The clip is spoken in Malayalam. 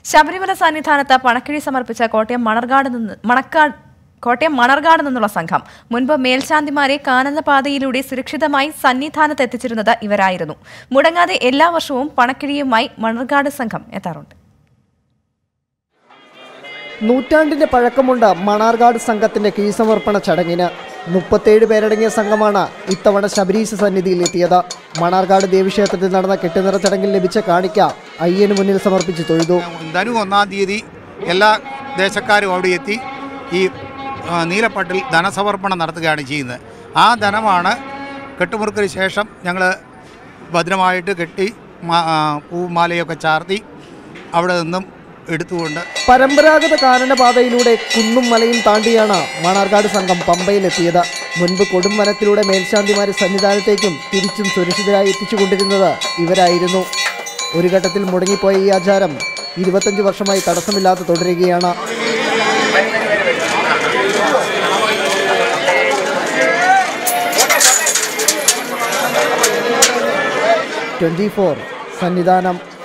ശബരിമല സന്നിധാനത്ത് പണക്കിഴി സമർപ്പിച്ച കോട്ടയം മണർകാട് നിന്ന് മണക്കാട് കോട്ടയം മണർകാട് നിന്നുള്ള സംഘം മുൻപ് മേൽശാന്തിമാരെ കാനന പാതയിലൂടെ സുരക്ഷിതമായി സന്നിധാനത്ത് എത്തിച്ചിരുന്നത് ഇവരായിരുന്നു മുടങ്ങാതെ എല്ലാ വർഷവും പണക്കിഴിയുമായി മണർകാട് സംഘം എത്താറുണ്ട് നൂറ്റാണ്ടിന്റെ പഴക്കമുണ്ട് മണാർക്കാട് സംഘത്തിന്റെ കീഴ്സമർപ്പണ ചടങ്ങിന് മുപ്പത്തേഴ് പേരടങ്ങിയ സംഘമാണ് ഇത്തവണ ശബരീശ സന്നിധിയിൽ എത്തിയത് മണാർക്കാട് ദേവീക്ഷേത്രത്തിൽ നടന്ന കെട്ടുനിറ ചടങ്ങിൽ ലഭിച്ച കാണിക്ക അയ്യന് മുന്നിൽ സമർപ്പിച്ച് തൊഴുതു ധനു ഒന്നാം തീയതി എല്ലാ ദേശക്കാരും അവിടെ എത്തി ഈ ആ, നീലപ്പട്ടിൽ ധനസമർപ്പണം നടത്തുകയാണ് ചെയ്യുന്നത് ആ ധനമാണ് കെട്ടുമുറുക്കിന് ശേഷം ഞങ്ങൾ ഭദ്രമായിട്ട് കെട്ടി മാ- ആ, പൂമാലയൊക്കെ ചാർത്തി അവിടെ നിന്നും എടുത്തുകൊണ്ട് പരമ്പരാഗത കാനനപാതയിലൂടെ കുന്നും മലയും താണ്ടിയാണ് മണാർക്കാട് സംഘം പമ്പയിലെത്തിയത് മുൻപ് കൊടുംവനത്തിലൂടെ മേൽശാന്തിമാരെ സന്നിധാനത്തേക്കും തിരിച്ചും സുരക്ഷിതരായി എത്തിച്ചുകൊണ്ടിരുന്നത് ഇവരായിരുന്നു ഒരു ഘട്ടത്തിൽ മുടങ്ങിപ്പോയ ഈ ആചാരം ഇരുപത്തഞ്ച് വർഷമായി തടസ്സമില്ലാതെ തുടരുകയാണ് ട്വന്റി ഫോർ സന്നിധാനം